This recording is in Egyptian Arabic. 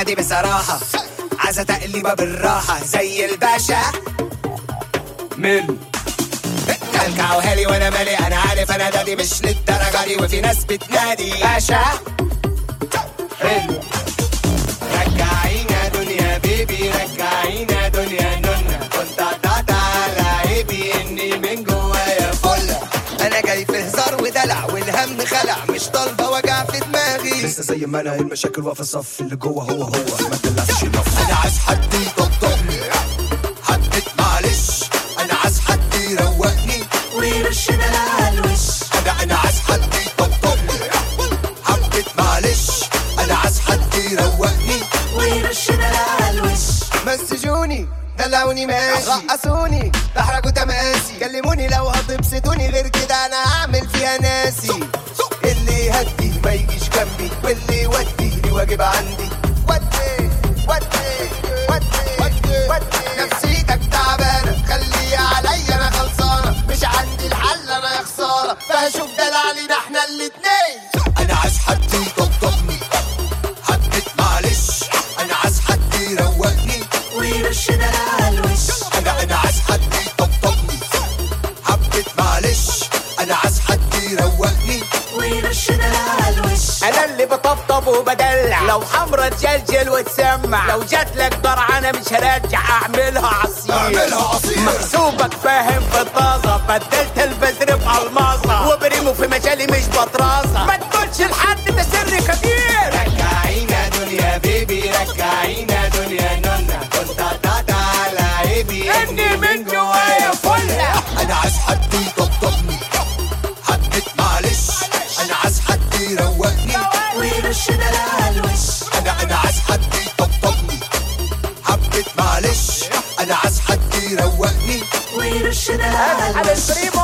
دي بصراحة عايزة تقليبة بالراحة زي الباشا من كلكعوها لي وانا مالي انا عارف انا دادي مش للدرجة دي وفي ناس بتنادي باشا حلو رجعينا دنيا بيبي رجعينا دنيا نونا كنت قطعت على عيبي اني من جوايا فلة انا جاي في هزار ودلع والهم خلع مش طالبه وجع في دماغي لسه زي ما انا المشاكل واقفه صف اللي جوه هو هو ما تلعبش نف انا عايز حد يطبطبني حبيت معلش انا عايز حد يروقني ويرشنا على الوش انا انا عايز حد يطبطبني حبيت معلش انا عايز حد يروقني ويرشنا على الوش مسجوني دلعوني ماشي رقصوني احرجوا تماسي كلموني لو هتبسطوني غير كده انا هعمل فيها ناسي اللي يهدي ما يجيش جنبي واللي يودي لي واجب عندي ودي ودي ودي ودي ودي نفسيتك تعبانه خلي عليا انا خلصانه مش عندي الحل انا يا خساره فهشوف دلع احنا الاتنين انا عايز حد يطبطبني حبيت معلش انا عايز حد يروقني ويرشنا على الوش انا انا عايز حد يطبطبني حبيت معلش انا عايز حد يروقني ويرشنا على الوش انا اللي بطبطب وبدلع لو حمرة تجلجل وتسمع لو جات لك درعانة مش هرجع اعملها عصير اعملها عصير. محسوبك فاهم في الطازة بدلت البذر بألماظة وبريمو في مجالي مش بطرازة ما تقولش لحد ده سر كبير رجعينا دنيا بيبي رجعينا دنيا نونا كنت قطعت على عيبي اني من جوايا فلة انا عايز حد يطبطبني حبيت معلش انا عايز حد يروقني ويرشنا على الوش انا انا عايز حد يطبطبني حبيت معلش انا عايز حد يروقني ويرشنا على انا الوش البريمو